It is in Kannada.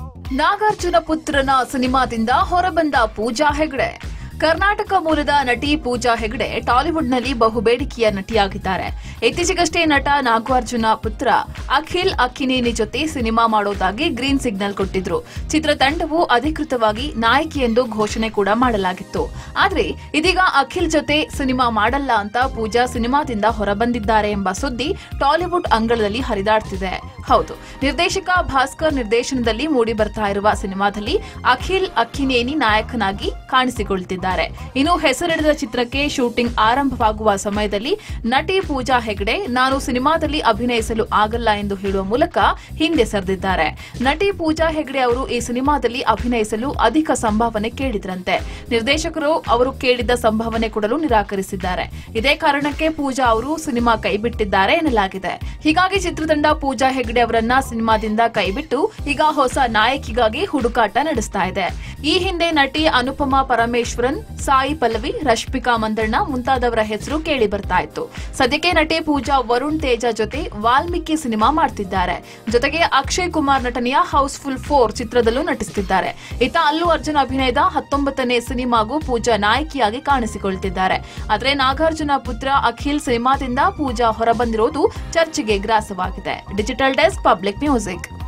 ನಾಗಾರ್ಜುನ ಪುತ್ರನ ಸಿನಿಮಾದಿಂದ ಹೊರಬಂದ ಪೂಜಾ ಹೆಗ್ಡೆ ಕರ್ನಾಟಕ ಮೂಲದ ನಟಿ ಪೂಜಾ ಹೆಗ್ಡೆ ಟಾಲಿವುಡ್ನಲ್ಲಿ ಬಹುಬೇಡಿಕೆಯ ನಟಿಯಾಗಿದ್ದಾರೆ ಇತ್ತೀಚೆಗಷ್ಟೇ ನಟ ನಾಗಾರ್ಜುನ ಪುತ್ರ ಅಖಿಲ್ ಅಕ್ಕಿನೇನಿ ಜೊತೆ ಸಿನಿಮಾ ಮಾಡೋದಾಗಿ ಗ್ರೀನ್ ಸಿಗ್ನಲ್ ಕೊಟ್ಟಿದ್ರು ಚಿತ್ರತಂಡವು ಅಧಿಕೃತವಾಗಿ ನಾಯಕಿ ಎಂದು ಘೋಷಣೆ ಕೂಡ ಮಾಡಲಾಗಿತ್ತು ಆದ್ರೆ ಇದೀಗ ಅಖಿಲ್ ಜೊತೆ ಸಿನಿಮಾ ಮಾಡಲ್ಲ ಅಂತ ಪೂಜಾ ಸಿನಿಮಾದಿಂದ ಹೊರಬಂದಿದ್ದಾರೆ ಎಂಬ ಸುದ್ದಿ ಟಾಲಿವುಡ್ ಅಂಗಳದಲ್ಲಿ ಹರಿದಾಡ್ತಿದೆ ಹೌದು ನಿರ್ದೇಶಕ ಭಾಸ್ಕರ್ ನಿರ್ದೇಶನದಲ್ಲಿ ಮೂಡಿ ಬರ್ತಾ ಇರುವ ಸಿನಿಮಾದಲ್ಲಿ ಅಖಿಲ್ ಅಕ್ಕಿನೇನಿ ನಾಯಕನಾಗಿ ಕಾಣಿಸಿಕೊಳ್ತಿದ್ದಾರೆ ಇನ್ನು ಹೆಸರಿಡದ ಚಿತ್ರಕ್ಕೆ ಶೂಟಿಂಗ್ ಆರಂಭವಾಗುವ ಸಮಯದಲ್ಲಿ ನಟಿ ಪೂಜಾ ಹೆಗ್ಡೆ ನಾನು ಸಿನಿಮಾದಲ್ಲಿ ಅಭಿನಯಿಸಲು ಆಗಲ್ಲ ಎಂದು ಹೇಳುವ ಮೂಲಕ ಹಿಂದೆ ಸರಿದಿದ್ದಾರೆ ನಟಿ ಪೂಜಾ ಹೆಗ್ಡೆ ಅವರು ಈ ಸಿನಿಮಾದಲ್ಲಿ ಅಭಿನಯಿಸಲು ಅಧಿಕ ಸಂಭಾವನೆ ಕೇಳಿದ್ರಂತೆ ನಿರ್ದೇಶಕರು ಅವರು ಕೇಳಿದ್ದ ಸಂಭಾವನೆ ಕೊಡಲು ನಿರಾಕರಿಸಿದ್ದಾರೆ ಇದೇ ಕಾರಣಕ್ಕೆ ಪೂಜಾ ಅವರು ಸಿನಿಮಾ ಕೈಬಿಟ್ಟಿದ್ದಾರೆ ಎನ್ನಲಾಗಿದೆ ಹೀಗಾಗಿ ಚಿತ್ರತಂಡ ಪೂಜಾ ಹೆಗ್ಡೆ ಅವರನ್ನ ಸಿನಿಮಾದಿಂದ ಕೈಬಿಟ್ಟು ಈಗ ಹೊಸ ನಾಯಕಿಗಾಗಿ ಹುಡುಕಾಟ ನಡೆಸ್ತಾ ಇದೆ ಈ ಹಿಂದೆ ನಟಿ ಅನುಪಮಾ ಪರಮೇಶ್ವರನ್ ಸಾಯಿ ಪಲ್ಲವಿ ರಶ್ಮಿಕಾ ಮಂದಣ್ಣ ಮುಂತಾದವರ ಹೆಸರು ಕೇಳಿ ಬರ್ತಾ ಇತ್ತು ಸದ್ಯಕ್ಕೆ ನಟಿ ಪೂಜಾ ವರುಣ್ ತೇಜ ಜೊತೆ ವಾಲ್ಮೀಕಿ ಸಿನಿಮಾ ಮಾಡ್ತಿದ್ದಾರೆ ಜೊತೆಗೆ ಅಕ್ಷಯ್ ಕುಮಾರ್ ನಟನೆಯ ಹೌಸ್ಫುಲ್ ಫೋರ್ ಚಿತ್ರದಲ್ಲೂ ನಟಿಸುತ್ತಿದ್ದಾರೆ ಇತ್ತ ಅಲ್ಲು ಅರ್ಜುನ್ ಅಭಿನಯದ ಹತ್ತೊಂಬತ್ತನೇ ಸಿನಿಮಾಗೂ ಪೂಜಾ ನಾಯಕಿಯಾಗಿ ಕಾಣಿಸಿಕೊಳ್ತಿದ್ದಾರೆ ಆದ್ರೆ ನಾಗಾರ್ಜುನ ಪುತ್ರ ಅಖಿಲ್ ಸಿನಿಮಾದಿಂದ ಪೂಜಾ ಹೊರಬಂದಿರೋದು ಚರ್ಚೆಗೆ ಗ್ರಾಸವಾಗಿದೆ ಡಿಜಿಟಲ್ ಡೆಸ್ಕ್ ಪಬ್ಲಿಕ್ ಮ್ಯೂಸಿಕ್